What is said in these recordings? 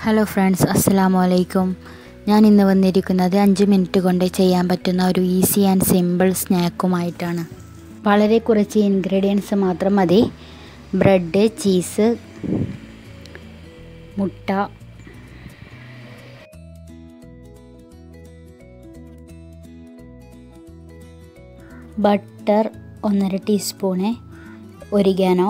hello friends അസ്സലാമു അലൈക്കും ഞാൻ ഇന്ന് വന്നിരിക്കുന്നത് അഞ്ച് മിനിറ്റ് കൊണ്ട് ചെയ്യാൻ പറ്റുന്ന ഒരു ഈസി ആൻഡ് സിമ്പിൾ സ്നാക്കുമായിട്ടാണ് വളരെ കുറച്ച് ഇൻഗ്രീഡിയൻസ് മാത്രം മതി ബ്രെഡ് ചീസ് മുട്ട ബട്ടർ ഒന്നര ടീസ്പൂണ് ഒരിഗാനോ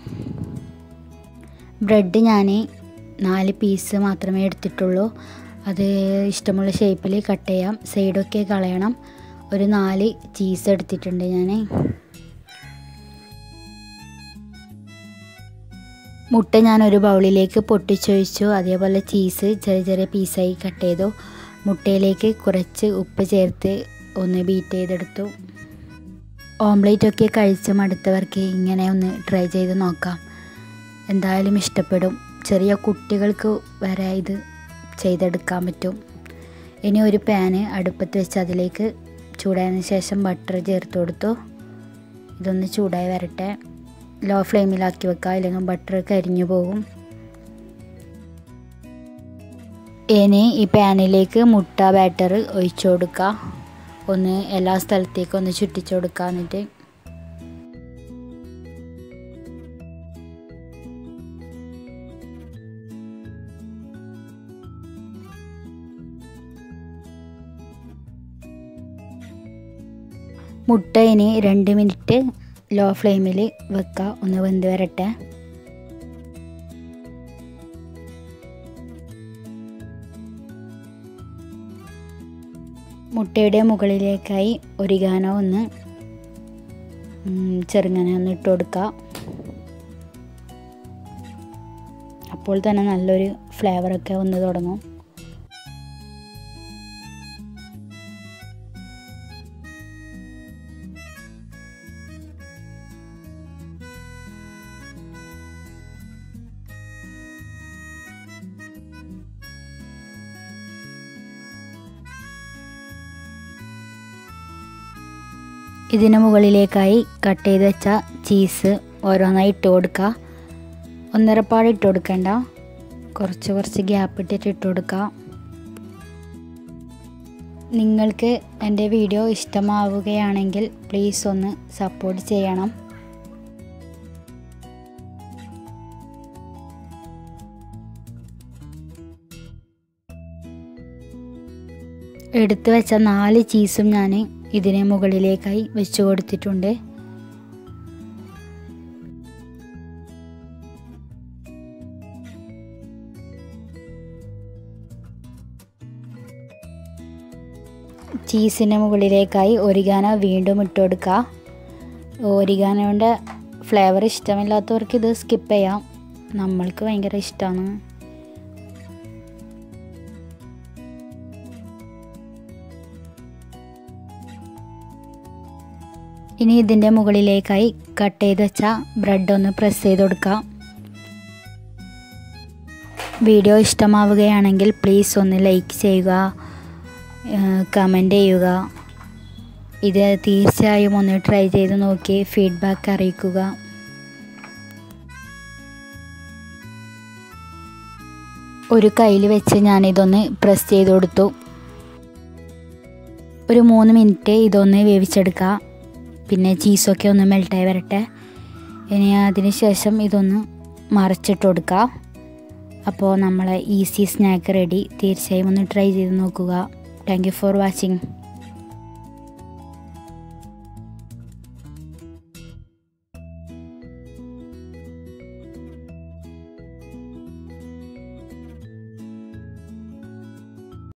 ബ്രെഡ് ഞാൻ നാല് പീസ് മാത്രമേ എടുത്തിട്ടുള്ളൂ അത് ഇഷ്ടമുള്ള ഷേപ്പിൽ കട്ട് ചെയ്യാം സൈഡൊക്കെ കളയണം ഒരു നാല് ചീസ് എടുത്തിട്ടുണ്ട് ഞാൻ മുട്ട ഞാൻ ഒരു ബൗളിലേക്ക് പൊട്ടിച്ചൊഴിച്ചു അതേപോലെ ചീസ് ചെറിയ ചെറിയ പീസായി കട്ട് ചെയ്തു മുട്ടയിലേക്ക് കുറച്ച് ഉപ്പ് ചേർത്ത് ഒന്ന് ബീറ്റ് ചെയ്തെടുത്തു ഓംലേറ്റ് ഒക്കെ കഴിച്ച് മടുത്തവർക്ക് ഇങ്ങനെ ഒന്ന് ട്രൈ ചെയ്ത് നോക്കാം എന്തായാലും ഇഷ്ടപ്പെടും ചെറിയ കുട്ടികൾക്ക് വരെ ഇത് ചെയ്തെടുക്കാൻ പറ്റും ഇനി ഒരു പാന് അടുപ്പത്ത് വെച്ച് അതിലേക്ക് ചൂടായതിനു ശേഷം ബട്ടർ ചേർത്ത് കൊടുത്തു ഇതൊന്ന് ചൂടായി വരട്ടെ ലോ ഫ്ലെയിമിലാക്കി വെക്കുക അല്ലെങ്കിൽ ബട്ടർ കരിഞ്ഞു പോകും ഇനി ഈ പാനിലേക്ക് മുട്ട ബാറ്റർ ഒഴിച്ചു കൊടുക്കുക ഒന്ന് എല്ലാ സ്ഥലത്തേക്കും ഒന്ന് ചുറ്റിച്ചു കൊടുക്കുക എന്നിട്ട് മുട്ട ഇനി രണ്ട് മിനിറ്റ് ലോ ഫ്ലെയിമിൽ വെക്കുക ഒന്ന് വെന്ത് വരട്ടെ മുട്ടയുടെ മുകളിലേക്കായി ഒരിഗാനോ ഒന്ന് ചെറുങ്ങനെ ഒന്ന് ഇട്ട് കൊടുക്കുക അപ്പോൾ തന്നെ നല്ലൊരു ഫ്ലേവറൊക്കെ വന്ന് തുടങ്ങും ഇതിന് മുകളിലേക്കായി കട്ട് ചെയ്ത് വെച്ച ചീസ് ഓരോന്നായി ഇട്ട് കൊടുക്കുക ഒന്നരപ്പാട് ഇട്ട് കൊടുക്കണ്ട കുറച്ച് കുറച്ച് ഗ്യാപ്പ് ഇട്ടിട്ട് ഇട്ട് കൊടുക്കുക നിങ്ങൾക്ക് എൻ്റെ വീഡിയോ ഇഷ്ടമാവുകയാണെങ്കിൽ പ്ലീസ് ഒന്ന് സപ്പോർട്ട് ചെയ്യണം എടുത്തു വെച്ച നാല് ചീസും ഞാൻ ഇതിന് മുകളിലേക്കായി വെച്ച് കൊടുത്തിട്ടുണ്ട് ചീസിൻ്റെ മുകളിലേക്കായി ഒരിഗാനോ വീണ്ടും ഇട്ട് കൊടുക്കുക ഒരിഗാനോൻ്റെ ഫ്ലേവർ ഇഷ്ടമില്ലാത്തവർക്ക് ഇത് സ്കിപ്പ് ചെയ്യാം നമ്മൾക്ക് ഭയങ്കര ഇഷ്ടമാണ് ഇനി ഇതിൻ്റെ മുകളിലേക്കായി കട്ട് ചെയ്ത് വെച്ച ബ്രെഡ് ഒന്ന് പ്രസ് ചെയ്ത് കൊടുക്കുക വീഡിയോ ഇഷ്ടമാവുകയാണെങ്കിൽ പ്ലീസ് ഒന്ന് ലൈക്ക് ചെയ്യുക കമൻ്റ് ചെയ്യുക ഇത് തീർച്ചയായും ഒന്ന് ട്രൈ ചെയ്ത് നോക്കി ഫീഡ്ബാക്ക് അറിയിക്കുക ഒരു കയ്യിൽ വെച്ച് ഞാനിതൊന്ന് പ്രസ് ചെയ്ത് കൊടുത്തു ഒരു മൂന്ന് മിനിറ്റ് ഇതൊന്ന് വേവിച്ചെടുക്കുക പിന്നെ ചീസൊക്കെ ഒന്ന് മെൽട്ടായി വരട്ടെ ഇനി അതിന് ശേഷം ഇതൊന്ന് മറിച്ചിട്ട് കൊടുക്കുക അപ്പോൾ നമ്മളെ ഈസി സ്നാക്ക് റെഡി തീർച്ചയായും ഒന്ന് ട്രൈ ചെയ്ത് നോക്കുക താങ്ക് യു ഫോർ വാച്ചിങ്